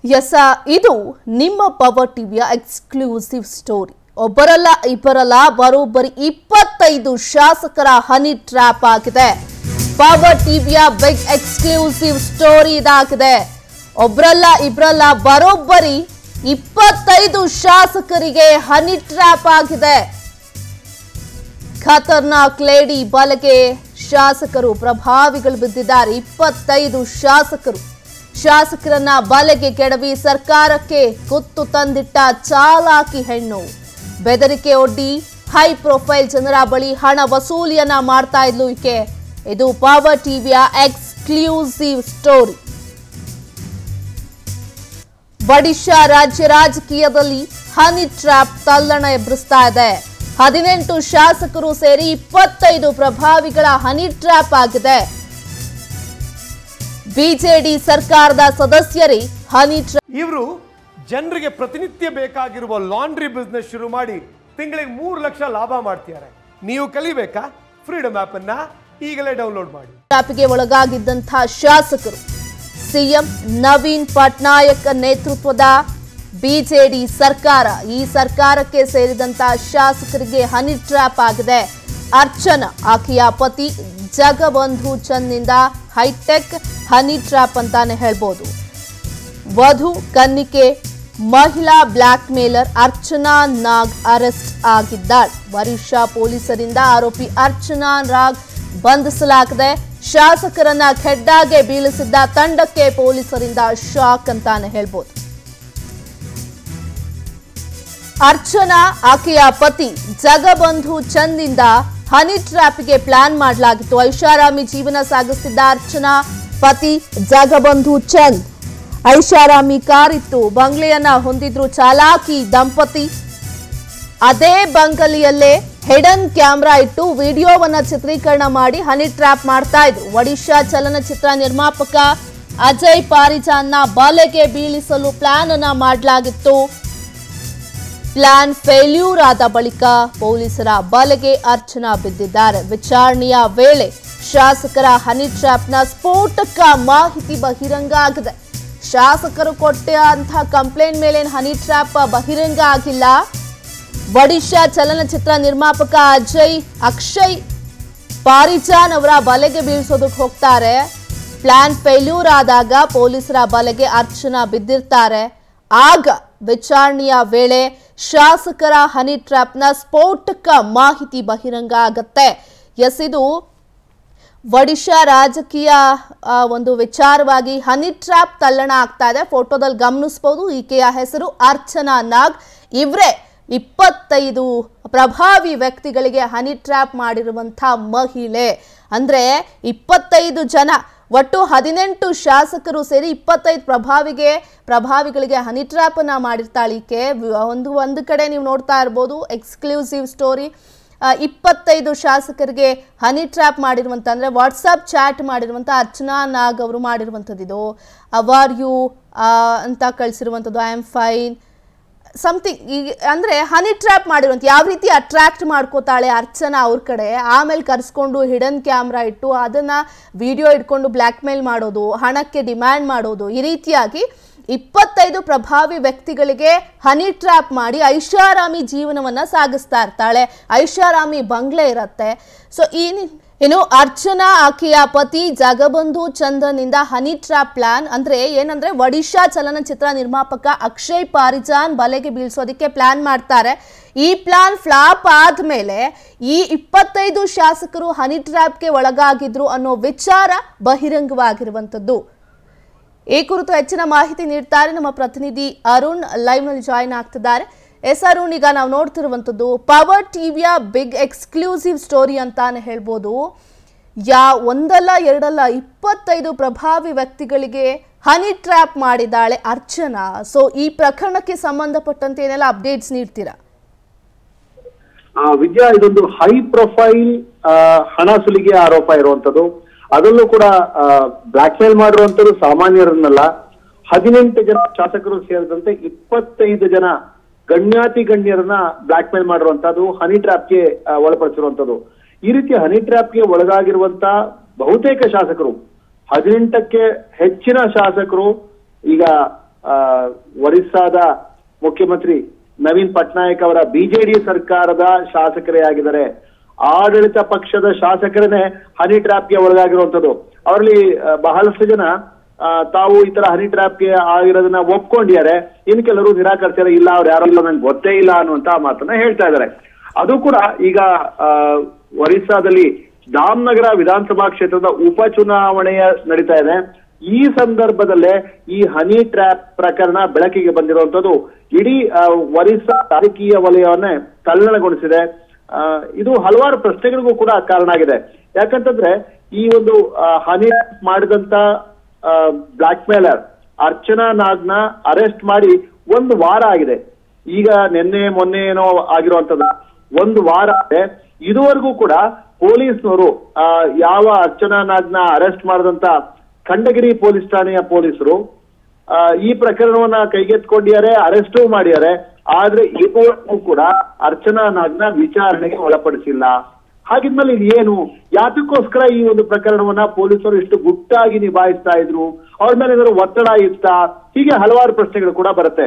S ಇದು ನಿಮ್ಮ power ಟಿವಿಯ ಎಕ್ಸ್ಕ್ಲೂಸಿವ್ ಸ್ಟೋರಿ ಒಬ್ಬರಲ್ಲ ಇಬ್ಬರಲ್ಲ ಬರೋಬ್ಬರಿ ಇಪ್ಪತ್ತೈದು ಶಾಸಕರ ಹನಿ ಟ್ರ್ಯಾಪ್ ಆಗಿದೆ ಪವರ್ ಟಿವಿಯ ಬಿಗ್ ಎಕ್ಸ್ಕ್ಲೂಸಿವ್ ಸ್ಟೋರಿ ಇದಾಗಿದೆ ಒಬ್ಬರಲ್ಲ ಇಬ್ಬರಲ್ಲ ಬರೋಬ್ಬರಿ ಇಪ್ಪತ್ತೈದು ಶಾಸಕರಿಗೆ ಹನಿ ಟ್ರ್ಯಾಪ್ ಆಗಿದೆ ಖತರ್ನಾಕ್ ಲೇಡಿ ಬಲಗೆ ಶಾಸಕರು ಪ್ರಭಾವಿಗಳು ಬಿದ್ದಿದ್ದಾರೆ ಇಪ್ಪತ್ತೈದು ಶಾಸಕರು ಶಾಸಕರನ್ನ ಬಲೆಗೆ ಕೆಡವಿ ಸರ್ಕಾರಕ್ಕೆ ಕುತ್ತು ತಂದಿಟ್ಟ ಚಾಲಾಕಿ ಹೆಣ್ಣು ಬೆದರಿಕೆ ಒಡ್ಡಿ ಹೈ ಪ್ರೊಫೈಲ್ ಜನರ ಬಳಿ ಹಣ ವಸೂಲಿಯನ್ನ ಮಾಡ್ತಾ ಇದ್ಲು ಈಕೆ ಇದು ಪವರ್ ಟಿವಿಯ ಎಕ್ಸ್ಕ್ಲೂಸಿವ್ ಸ್ಟೋರಿ ಒಡಿಶಾ ರಾಜ್ಯ ರಾಜಕೀಯದಲ್ಲಿ ಹನಿ ಟ್ರ್ಯಾಪ್ ತಲ್ಲಣ ಎಬ್ಬರಿಸ್ತಾ ಇದೆ ಹದಿನೆಂಟು ಶಾಸಕರು ಸೇರಿ ಇಪ್ಪತ್ತೈದು ಪ್ರಭಾವಿಗಳ ಹನಿ ಟ್ರ್ಯಾಪ್ ಆಗಿದೆ ಬಿಜೆಡಿ ಸರ್ಕಾರದ ಸದಸ್ಯರೇ ಹನಿ ಟ್ರ್ಯಾಪ್ ಇವರು ಜನರಿಗೆ ಪ್ರತಿನಿತ್ಯ ಬೇಕಾಗಿರುವ ಲಾಂಡ್ರಿ ಬಿಸ್ನೆಸ್ ಶುರು ಮಾಡಿ ತಿಂಗಳಿಗೆ ಮೂರು ಲಕ್ಷ ಲಾಭ ಮಾಡ್ತಿದ್ದಾರೆ ನೀವು ಕಲಿಬೇಕಾ ಫ್ರೀಡಮ್ ಆಪ್ ಅನ್ನ ಈಗಲೇ ಡೌನ್ಲೋಡ್ ಮಾಡಿ ಟ್ರ್ಯಾಪ್ಗೆ ಒಳಗಾಗಿದ್ದಂಥ ಶಾಸಕರು ಸಿಎಂ ನವೀನ್ ಪಟ್ನಾಯಕ್ ನೇತೃತ್ವದ ಬಿಜೆಡಿ ಸರ್ಕಾರ ಈ ಸರ್ಕಾರಕ್ಕೆ ಸೇರಿದಂತ ಶಾಸಕರಿಗೆ ಹನಿ ಟ್ರ್ಯಾಪ್ ಆಗಿದೆ ಅರ್ಚನಾ ಆಕೆಯ ಪತಿ ಜಗಬಂಧು ಚಂದ್ನಿಂದ ಹೈಟೆಕ್ ಹನಿ ಟ್ರ್ಯಾಪ್ ಅಂತಾನೆ ಹೇಳ್ಬೋದು ವಧು ಕನ್ನಿಕೆ ಮಹಿಳಾ blackmailer Archana Nag arrest ಆಗಿದ್ದಾಳೆ ವರಿಷ್ಠ ಪೊಲೀಸರಿಂದ ಆರೋಪಿ ಅರ್ಚನಾ ನಾಗ್ ಬಂಧಿಸಲಾಗಿದೆ ಶಾಸಕರನ್ನ ಖೆಡ್ಡಾಗೆ ಬೀಳಿಸಿದ್ದ ತಂಡಕ್ಕೆ ಪೊಲೀಸರಿಂದ ಶಾಕ್ ಅಂತಾನೆ ಹೇಳ್ಬೋದು ಅರ್ಚನಾ ಆಕೆಯ ಪತಿ ಜಗಬಂಧು ಚಂದಿಂದ ಹನಿ ಟ್ರ್ಯಾಪ್ಗೆ ಪ್ಲಾನ್ ಮಾಡಲಾಗಿತ್ತು ಐಷಾರಾಮಿ ಜೀವನ ಸಾಗಿಸ್ತಿದ್ದ ಅರ್ಚನಾ ಪತಿ ಜಗಬಂಧು ಚಂದ್ ಐಷಾರಾಮಿ ಕಾರ್ ಇತ್ತು ಬಂಗ್ಲೆಯನ್ನ ಹೊಂದಿದ್ರು ಚಾಲಾಕಿ ದಂಪತಿ ಅದೇ ಬಂಗಲಿಯಲ್ಲೇ ಹೆಡನ್ ಕ್ಯಾಮ್ರಾ ಇಟ್ಟು ವಿಡಿಯೋವನ್ನ ಚಿತ್ರೀಕರಣ ಮಾಡಿ ಹನಿ ಟ್ರ್ಯಾಪ್ ಮಾಡ್ತಾ ಇದ್ರು ಒಡಿಶಾ ಚಲನಚಿತ್ರ ನಿರ್ಮಾಪಕ ಅಜಯ್ ಪಾರಿಜಾನ್ನ ಬಲೆಗೆ ಬೀಳಿಸಲು ಪ್ಲಾನ್ ಅನ್ನ ಮಾಡಲಾಗಿತ್ತು ಪ್ಲಾನ್ ಫೇಲ್ಯೂರ್ ಆದ ಬಳಿಕ ಪೊಲೀಸರ ಬಲೆಗೆ ಅರ್ಚನಾ ಬಿದ್ದಿದ್ದಾರೆ ವಿಚಾರಣೆಯ ವೇಳೆ ಶಾಸಕರ ಹನಿ ಟ್ರ್ಯಾಪ್ನ ಸ್ಫೋಟಕ ಮಾಹಿತಿ ಬಹಿರಂಗ ಆಗಿದೆ ಶಾಸಕರು ಕೊಟ್ಟಂತಹ ಕಂಪ್ಲೇಂಟ್ ಮೇಲೆ ಹನಿ ಟ್ರ್ಯಾಪ್ ಬಹಿರಂಗ ಆಗಿಲ್ಲ ಒಡಿಶಾ ಚಲನಚಿತ್ರ ನಿರ್ಮಾಪಕ ಅಜಯ್ ಅಕ್ಷಯ್ ಪಾರಿಜಾನ್ ಅವರ ಬಲೆಗೆ ಬೀಳಿಸೋದಕ್ಕೆ ಹೋಗ್ತಾರೆ ಪ್ಲಾನ್ ಫೇಲ್ಯೂರ್ ಆದಾಗ ಪೊಲೀಸರ ಬಲೆಗೆ ಅರ್ಚನಾ ಬಿದ್ದಿರ್ತಾರೆ ಆಗ ವಿಚಾರಣೆಯ ವೇಳೆ ಶಾಸಕರ ಹನಿ ಟ್ರ್ಯಾಪ್ನ ಸ್ಫೋಟಕ ಮಾಹಿತಿ ಬಹಿರಂಗ ಆಗತ್ತೆ ಎಸ್ ಇದು ಒಡಿಶಾ ರಾಜಕೀಯ ಆ, ಒಂದು ವಿಚಾರವಾಗಿ ಹನಿ ಟ್ರ್ಯಾಪ್ ತಲ್ಲಣ ಆಗ್ತಾ ಇದೆ ಫೋಟೋದಲ್ಲಿ ಗಮನಿಸಬಹುದು ಈಕೆಯ ಹೆಸರು ಅರ್ಚನಾ ನಾಗ್ ಇವರೇ ಇಪ್ಪತ್ತೈದು ಪ್ರಭಾವಿ ವ್ಯಕ್ತಿಗಳಿಗೆ ಹನಿ ಟ್ರ್ಯಾಪ್ ಮಾಡಿರುವಂಥ ಮಹಿಳೆ ಅಂದ್ರೆ ಇಪ್ಪತ್ತೈದು ಜನ ಒಟ್ಟು ಹದಿನೆಂಟು ಶಾಸಕರು ಸೇರಿ ಇಪ್ಪತ್ತೈದು ಪ್ರಭಾವಿಗೆ ಪ್ರಭಾವಿಗಳಿಗೆ ಹನಿ ಟ್ರ್ಯಾಪ್ ಅನ್ನ ಮಾಡಿರ್ತಾಳೆ ಈಕೆ ವ- ಒಂದು ಒಂದು ಕಡೆ ನೀವು ನೋಡ್ತಾ ಇರ್ಬೋದು ಎಕ್ಸ್ಕ್ಲೂಸಿವ್ ಸ್ಟೋರಿ ಆ, ಇಪ್ಪತ್ತೈದು ಶಾಸಕರಿಗೆ ಹನಿ ಟ್ರ್ಯಾಪ್ ಮಾಡಿರುವಂಥ ಅಂದರೆ ವಾಟ್ಸಪ್ ಚಾಟ್ ಮಾಡಿರುವಂಥ ಅರ್ಚನಾ ನಾಗ್ ಅವರು ಮಾಡಿರುವಂಥದ್ದು ಇದು ಅವಾರ್ ಯು ಅಂತ ಕಳಿಸಿರುವಂಥದ್ದು ಐ ಆಮ್ ಫೈನ್ ಸಮಥಿಂಗ್ ಈಗ ಅಂದರೆ ಹನಿ ಟ್ರ್ಯಾಪ್ ಮಾಡಿರುವಂಥ ಯಾವ ರೀತಿ ಅಟ್ರಾಕ್ಟ್ ಮಾಡ್ಕೋತಾಳೆ ಅರ್ಚನಾ ಅವ್ರ ಕಡೆ ಆಮೇಲೆ ಕರೆಸ್ಕೊಂಡು ಹಿಡನ್ ಕ್ಯಾಮ್ರಾ ಇಟ್ಟು ಅದನ್ನು ವಿಡಿಯೋ ಇಟ್ಕೊಂಡು ಬ್ಲ್ಯಾಕ್ ಮೇಲ್ ಮಾಡೋದು ಹಣಕ್ಕೆ ಡಿಮ್ಯಾಂಡ್ ಮಾಡೋದು ಈ ರೀತಿಯಾಗಿ ಇಪ್ಪತ್ತೈದು ಪ್ರಭಾವಿ ವ್ಯಕ್ತಿಗಳಿಗೆ ಹನಿ ಟ್ರ್ಯಾಪ್ ಮಾಡಿ ಐಷಾರಾಮಿ ಜೀವನವನ್ನ ಸಾಗಿಸ್ತಾ ಇರ್ತಾಳೆ ಐಷಾರಾಮಿ ಬಂಗ್ಲೆ ಇರತ್ತೆ ಸೊ ಈ ನಿ- ಇನ್ನು ಅರ್ಚನಾ ಆಕೆಯ ಪತಿ ಜಗಬಂಧು ಚಂದನ್ನಿಂದ ಹನಿ ಟ್ರ್ಯಾಪ್ ಪ್ಲಾನ್ ಅಂದ್ರೆ ಏನಂದ್ರೆ ಒಡಿಶಾ ಚಲನಚಿತ್ರ ನಿರ್ಮಾಪಕ ಅಕ್ಷಯ್ ಪಾರಿಜಾನ್ ಬಲೆಗೆ ಬೀಳ್ಸೋದಕ್ಕೆ ಪ್ಲಾನ್ ಮಾಡ್ತಾರೆ ಈ ಪ್ಲಾನ್ ಫ್ಲಾಪ್ ಆದ್ಮೇಲೆ ಈ ಇಪ್ಪತ್ತೈದು ಶಾಸಕರು ಹನಿ ಟ್ರ್ಯಾಪ್ಗೆ ಒಳಗಾಗಿದ್ರು ಅನ್ನೋ ವಿಚಾರ ಬಹಿರಂಗವಾಗಿರುವಂಥದ್ದು ಈ ಕುರಿತು ಹೆಚ್ಚಿನ ಮಾಹಿತಿ ನೀಡ್ತಾರೆ ನಮ್ಮ ಪ್ರತಿನಿಧಿ ಅರುಣ್ ಲೈವ್ ನಲ್ಲಿ ಜಾಯಿನ್ ಆಗ್ತಿದ್ದಾರೆ ಎಸ್ ಅರುಣ್ ಈಗ ನಾವು ನೋಡ್ತಿರುವಂಥದ್ದು ಪವರ್ ಟಿವಿಯ ಬಿಗ್ ಎಕ್ಸ್ಕ್ಲೂಸಿವ್ ಸ್ಟೋರಿ ಅಂತಾನೆ ಹೇಳ್ಬೋದು ಯಾ ಒಂದಲ್ಲ ಎರಡಲ್ಲ ಇಪ್ಪತ್ತೈದು ಪ್ರಭಾವಿ ವ್ಯಕ್ತಿಗಳಿಗೆ ಹನಿ ಟ್ರ್ಯಾಪ್ ಮಾಡಿದ್ದಾಳೆ ಅರ್ಚನಾ ಸೊ ಈ ಪ್ರಕರಣಕ್ಕೆ ಸಂಬಂಧಪಟ್ಟಂತೆ ಏನೆಲ್ಲ ಅಪ್ಡೇಟ್ಸ್ ನೀಡ್ತೀರಾ ಆ, ವಿದ್ಯಾ ಇದೊಂದು ಹೈ ಪ್ರೊಫೈಲ್ ಹಣ ಸುಲಿಗೆ ಆರೋಪ ಇರುವಂತದ್ದು ಅದರಲ್ಲೂ ಕೂಡ ಬ್ಲಾಕ್ ಮೇಲ್ ಮಾಡಿರುವಂತದ್ದು ಸಾಮಾನ್ಯರನ್ನಲ್ಲ ಹದಿನೆಂಟು ಜನ ಶಾಸಕರು ಸೇರಿದಂತೆ ಇಪ್ಪತ್ತೈದು ಜನ ಗಣ್ಯಾತಿ ಗಣ್ಯರನ್ನ ಬ್ಲಾಕ್ ಮೇಲ್ ಮಾಡಿರುವಂತದ್ದು ಹನಿ ಟ್ರ್ಯಾಪ್ಗೆ ಒಳಪಡಿಸಿರುವಂತದ್ದು ಈ ರೀತಿ ಹನಿ ಟ್ರ್ಯಾಪ್ಗೆ ಒಳಗಾಗಿರುವಂತ ಬಹುತೇಕ ಶಾಸಕರು ಹದಿನೆಂಟಕ್ಕೆ ಹೆಚ್ಚಿನ ಶಾಸಕರು ಈಗ ಆ, ಒರಿಸ್ಸಾದ ಮುಖ್ಯಮಂತ್ರಿ ನವೀನ್ ಪಟ್ನಾಯಕ್ ಅವರ ಬಿಜೆಡಿ ಸರ್ಕಾರದ ಶಾಸಕರೇ ಆಗಿದ್ದಾರೆ ಆಡಳಿತ ಪಕ್ಷದ ಶಾಸಕರನ್ನೇ ಹನಿ ಟ್ರ್ಯಾಪ್ಗೆ ಒಳಗಾಗಿರುವಂತದ್ದು ಅವರಲ್ಲಿ ಆ, ಬಹಳಷ್ಟು ಜನ ಆ, ತಾವು ಈ ತರ ಹನಿ ಟ್ರ್ಯಾಪ್ಗೆ ಆಗಿರೋದನ್ನ ಒಪ್ಕೊಂಡಿದ್ದಾರೆ ಇನ್ನು ಕೆಲವರು ನಿರಾಕರಿಸ್ತಾರೆ ಇಲ್ಲ ಅವ್ರು ಯಾರೋ ಇಲ್ಲ ನಂಗೆ ಗೊತ್ತೇ ಇಲ್ಲ ಅನ್ನುವಂತ ಮಾತನ್ನ ಹೇಳ್ತಾ ಇದ್ದಾರೆ ಅದು ಕೂಡ ಈಗ ಆ, ಒರಿಸ್ಸಾದಲ್ಲಿ ದಾಮ್ನಗರ ವಿಧಾನಸಭಾ ಕ್ಷೇತ್ರದ ಉಪಚುನಾವಣೆಯ ನಡೀತಾ ಇದೆ ಈ ಸಂದರ್ಭದಲ್ಲೇ ಈ ಹನಿ ಟ್ರ್ಯಾಪ್ ಪ್ರಕರಣ ಬೆಳಕಿಗೆ ಬಂದಿರುವಂತದ್ದು ಇಡೀ ಆ, ಒರಿಸ್ಸಾ ರಾಜಕೀಯ ವಲಯವನ್ನೇ ತಲ್ಲಣಗೊಳಿಸಿದೆ ಆ, ಇದು ಹಲವಾರು ಪ್ರಶ್ನೆಗಳಿಗೂ ಕೂಡ ಕಾರಣ ಆಗಿದೆ ಯಾಕಂತಂದ್ರೆ ಈ ಒಂದು ಆ, ಹನಿ ಮಾಡಿದಂತ ಬ್ಲಾಕ್ ಮೇಲರ್ ಅರ್ಚನಾ ನಾಗ್ನ ಅರೆಸ್ಟ್ ಮಾಡಿ ಒಂದು ವಾರ ಆಗಿದೆ ಈಗ ನಿನ್ನೆ ಮೊನ್ನೆ ಏನೋ ಆಗಿರುವಂತದ್ದು ಒಂದು ವಾರ ಆಗಿದೆ ಇದುವರೆಗೂ ಕೂಡ ಪೊಲೀಸ್ನವರು ಆ, ಯಾವ ಅರ್ಚನಾ ನಾಗ್ನ ಅರೆಸ್ಟ್ ಮಾಡಿದಂತ ಖಂಡಗಿರಿ ಪೊಲೀಸ್ ಠಾಣೆಯ ಪೊಲೀಸರು ಆ, ಈ ಪ್ರಕರಣವನ್ನ ಕೈಗೆತ್ಕೊಂಡಿದ್ದಾರೆ ಅರೆಸ್ಟು ಮಾಡಿದ್ದಾರೆ ಆದ್ರೆ ಇದುವರೆಗೂ ಕೂಡ ಅರ್ಚನಾ ನಾಗ್ನ ವಿಚಾರಣೆಗೆ ಒಳಪಡಿಸಿಲ್ಲ ಹಾಗಿದ್ಮೇಲೆ ಇದು ಏನು ಯಾತಕ್ಕೋಸ್ಕರ ಈ ಒಂದು ಪ್ರಕರಣವನ್ನ ಪೊಲೀಸರು ಇಷ್ಟು ಗುಟ್ಟಾಗಿ ನಿಭಾಯಿಸ್ತಾ ಇದ್ರು ಅವ್ರ ಮೇಲೆ ಏನಾದ್ರು ಒತ್ತಡ ಇತ್ತಾ ಹೀಗೆ ಹಲವಾರು ಪ್ರಶ್ನೆಗಳು ಕೂಡ ಬರುತ್ತೆ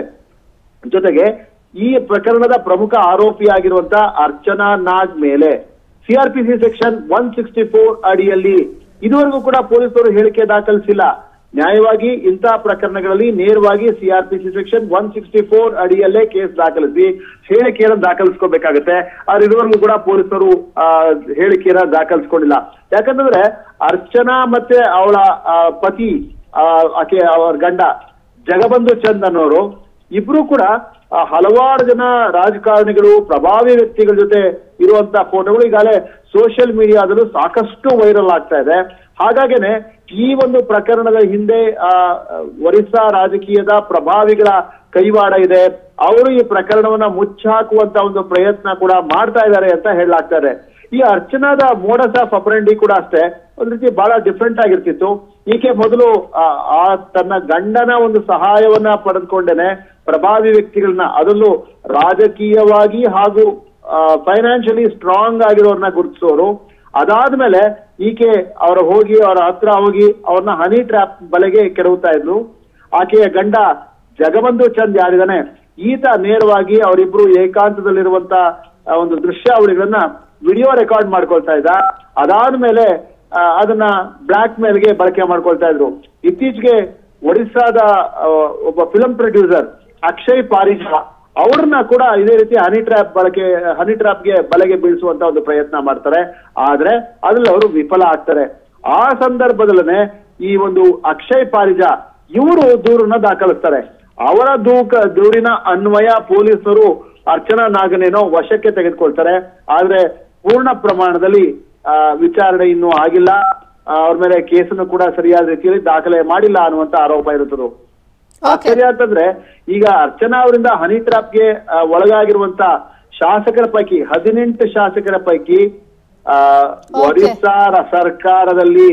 ಜೊತೆಗೆ ಈ ಪ್ರಕರಣದ ಪ್ರಮುಖ ಆರೋಪಿಯಾಗಿರುವಂತ ಅರ್ಚನಾ ನಾಗ್ ಮೇಲೆ CrPC section one sixty four ಅಡಿಯಲ್ಲಿ ಇದುವರೆಗೂ ಕೂಡ ಪೊಲೀಸರು ಹೇಳಿಕೆ ದಾಖಲಿಸಿಲ್ಲ ನ್ಯಾಯವಾಗಿ ಇಂತಹ ಪ್ರಕರಣಗಳಲ್ಲಿ ನೇರವಾಗಿ CrPC section one sixty four ಅಡಿಯಲ್ಲೇ ಕೇಸ್ ದಾಖಲಿಸಿ ಹೇಳಿಕೆಯನ್ನು ದಾಖಲಿಸ್ಕೋಬೇಕಾಗತ್ತೆ ಆದ್ರೆ ಇದುವರೆಗೂ ಕೂಡ ಪೊಲೀಸರು ಆ, ಹೇಳಿಕೆಯನ್ನ ದಾಖಲಿಸ್ಕೊಂಡಿಲ್ಲ ಯಾಕಂತಂದ್ರೆ ಅರ್ಚನಾ ಮತ್ತೆ ಅವಳ ಆ, ಪತಿ ಆ, ಆಕೆ ಅವರ ಗಂಡ ಜಗಬಂಧು ಚಂದ್ ಅನ್ನೋರು ಇಬ್ರು ಕೂಡ ಆ, ಹಲವಾರು ಜನ ರಾಜಕಾರಣಿಗಳು ಪ್ರಭಾವಿ ವ್ಯಕ್ತಿಗಳ ಜೊತೆ ಇರುವಂತ ಫೋಟೋಗಳು ಈಗಾಗಲೇ ಸೋಷಿಯಲ್ ಮೀಡಿಯಾದಲ್ಲೂ ಸಾಕಷ್ಟು ವೈರಲ್ ಆಗ್ತಾ ಇದೆ ಹಾಗಾಗೇನೆ ಈ ಒಂದು ಪ್ರಕರಣದ ಹಿಂದೆ ಆ ಒರಿಸ್ಸಾ ರಾಜಕೀಯದ ಪ್ರಭಾವಿಗಳ ಕೈವಾಡ ಇದೆ ಅವರು ಈ ಪ್ರಕರಣವನ್ನ ಮುಚ್ಚಾಕುವಂತ ಒಂದು ಪ್ರಯತ್ನ ಕೂಡ ಮಾಡ್ತಾ ಇದ್ದಾರೆ ಅಂತ ಹೇಳಲಾಗ್ತಾ ಇದೆ ಈ ಅರ್ಚನಾದ ಮೋಡಸ್ ಆಫ್ ಅಪರೆಂಡಿ ಕೂಡ ಅಷ್ಟೇ ಒಂದ್ ರೀತಿ ಬಹಳ ಡಿಫ್ರೆಂಟ್ ಆಗಿರ್ತಿತ್ತು ಈಕೆ ಮೊದಲು ಆ ಆ ತನ್ನ ಗಂಡನ ಒಂದು ಸಹಾಯವನ್ನ ಪಡೆದುಕೊಂಡೇನೆ ಪ್ರಭಾವಿ ವ್ಯಕ್ತಿಗಳನ್ನ ಅದರಲ್ಲೂ ರಾಜಕೀಯವಾಗಿ ಹಾಗೂ ಫೈನಾನ್ಷಿಯಲಿ ಸ್ಟ್ರಾಂಗ್ ಆಗಿರೋರ್ನ ಗುರುತಿಸೋರು ಅದಾದ್ಮೇಲೆ ಈಕೆ ಅವರ ಹೋಗಿ ಅವರ ಹತ್ರ ಹೋಗಿ ಅವ್ರನ್ನ ಹನಿ ಟ್ರ್ಯಾಪ್ ಬಲೆಗೆ ಕೆಡವುತ್ತಾ ಇದ್ರು ಆಕೆಯ ಗಂಡ ಜಗಬಂಧು ಚಂದ್ ಯಾರಿದಾನೆ ಈತ ನೇರವಾಗಿ ಅವರಿಬ್ರು ಏಕಾಂತದಲ್ಲಿರುವಂತ ಆ, ಒಂದು ದೃಶ್ಯಾವಳಿಗಳನ್ನ ವಿಡಿಯೋ ರೆಕಾರ್ಡ್ ಮಾಡ್ಕೊಳ್ತಾ ಇದ್ದ ಅದಾದ್ಮೇಲೆ ಆ, ಅದನ್ನ ಬ್ಲಾಕ್ ಮೇಲ್ಗೆ ಬಳಕೆ ಮಾಡ್ಕೊಳ್ತಾ ಇದ್ರು ಇತ್ತೀಚೆಗೆ ಒಡಿಸ್ಸಾದ ಆ, ಒಬ್ಬ ಫಿಲಂ ಪ್ರೊಡ್ಯೂಸರ್ ಅಕ್ಷಯ್ ಪಾರಿಜಾ ಅವ್ರನ್ನ ಕೂಡ ಇದೇ ರೀತಿ ಹನಿ ಟ್ರ್ಯಾಪ್ ಬಳಕೆ ಹನಿ ಟ್ರ್ಯಾಪ್ಗೆ ಬಲೆಗೆ ಬೀಳಿಸುವಂತ ಒಂದು ಪ್ರಯತ್ನ ಮಾಡ್ತಾರೆ ಆದ್ರೆ ಅದ್ರಲ್ಲಿ ಅವರು ವಿಫಲ ಆಗ್ತಾರೆ ಆ ಸಂದರ್ಭದಲ್ಲೇ ಈ ಒಂದು ಅಕ್ಷಯ್ ಪಾರಿಜಾ ಇವರು ದೂರನ್ನ ದಾಖಲಿಸ್ತಾರೆ ಅವರ ದೂಕ ದೂರಿನ ಅನ್ವಯ ಪೊಲೀಸರು ಅರ್ಚನಾ ನಾಗನೇನೋ ವಶಕ್ಕೆ ತೆಗೆದುಕೊಳ್ತಾರೆ ಆದ್ರೆ ಪೂರ್ಣ ಪ್ರಮಾಣದಲ್ಲಿ ಆ, ವಿಚಾರಣೆ ಇನ್ನೂ ಆಗಿಲ್ಲ ಆ, ಅವ್ರ ಮೇಲೆ ಕೇಸನ್ನು ಕೂಡ ಸರಿಯಾದ ರೀತಿಯಲ್ಲಿ ದಾಖಲೆ ಮಾಡಿಲ್ಲ ಅನ್ನುವಂತ ಆರೋಪ ಇರುತ್ತದೆ ಓಕೆ ಆಶ್ಚರ್ಯ ಅಂತಂದ್ರೆ ಈಗ ಅರ್ಚನಾ ಅವರಿಂದ ಹನಿ ಟ್ರಾಪ್ಗೆ ಆ, ಒಳಗಾಗಿರುವಂತ ಶಾಸಕರ ಪೈಕಿ ಹದಿನೆಂಟು ಶಾಸಕರ ಪೈಕಿ ಆ, ಒರಿಸ್ಸಾ ರ- ಸರ್ಕಾರದಲ್ಲಿ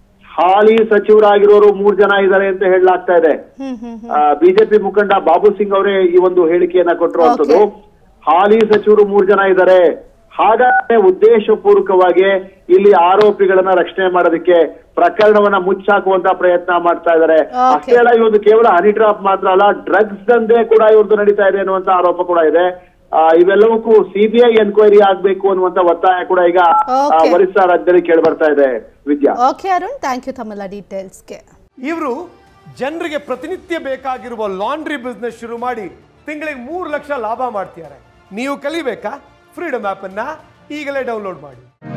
ಹಾಲಿ ಸಚಿವರಾಗಿರೋರು ಮೂರ್ ಜನ ಇದ್ದಾರೆ ಅಂತ ಹೇಳಲಾಗ್ತಾ ಇದೆ ಹ್ಮ್ ಹ್ಮ್ ಬಿಜೆಪಿ ಮುಖಂಡ ಬಾಬು ಸಿಂಗ್ ಅವರೇ ಈ ಒಂದು ಹೇಳಿಕೆಯನ್ನ ಕೊಟ್ಟಿರುವಂತದ್ದು ಹಾಲಿ ಸಚಿವರು ಮೂರ್ ಜನ ಇದ್ದಾರೆ ಹಾಗಾದ್ರೆ ಉದ್ದೇಶಪೂರ್ವಕವಾಗಿ ಇಲ್ಲಿ ಆರೋಪಿಗಳನ್ನ ರಕ್ಷಣೆ ಮಾಡೋದಕ್ಕೆ ಪ್ರಕರಣವನ್ನ ಮುಚ್ಚಾಕುವಂತ ಪ್ರಯತ್ನ ಮಾಡ್ತಾ ಇದ್ದಾರೆ Okay. ಅಷ್ಟೇ ಅಲ್ಲ ಇವತ್ತು ಕೇವಲ ಹನಿ ಡ್ರಾಪ್ ಮಾತ್ರ ಅಲ್ಲ ಡ್ರಗ್ಸ್ ದಂಧೆ ಕೂಡ ಇವ್ರದ್ದು ನಡೀತಾ ಇದೆ ಅನ್ನುವಂತ ಆರೋಪ ಕೂಡ ಇದೆ ಆ, ಇವೆಲ್ಲವಕ್ಕೂ ಸಿಬಿಐ ಎನ್ಕ್ವೈರಿ ಆಗ್ಬೇಕು ಅನ್ನುವಂತ ಒತ್ತಾಯ ಕೂಡ ಈಗ ಆ, Okay. ಒರಿಸ್ಸಾ ರಾಜ್ಯದಲ್ಲಿ ಕೇಳಿ ಬರ್ತಾ ಇದೆ Vidya okay Arun thank you ತಮ್ಮೆಲ್ಲ ಡೀಟೇಲ್ಸ್ಗೆ ಇವರು ಜನರಿಗೆ ಪ್ರತಿನಿತ್ಯ ಬೇಕಾಗಿರುವ ಲಾಂಡ್ರಿ ಬಿಸ್ನೆಸ್ ಶುರು ಮಾಡಿ ತಿಂಗಳಿಗೆ ಮೂರು ಲಕ್ಷ ಲಾಭ ಮಾಡ್ತಿದ್ದಾರೆ ನೀವು ಕಲಿಬೇಕಾ ಫ್ರೀಡಮ್ ಆ್ಯಪನ್ನು ಈಗಲೇ ಡೌನ್ಲೋಡ್ ಮಾಡಿ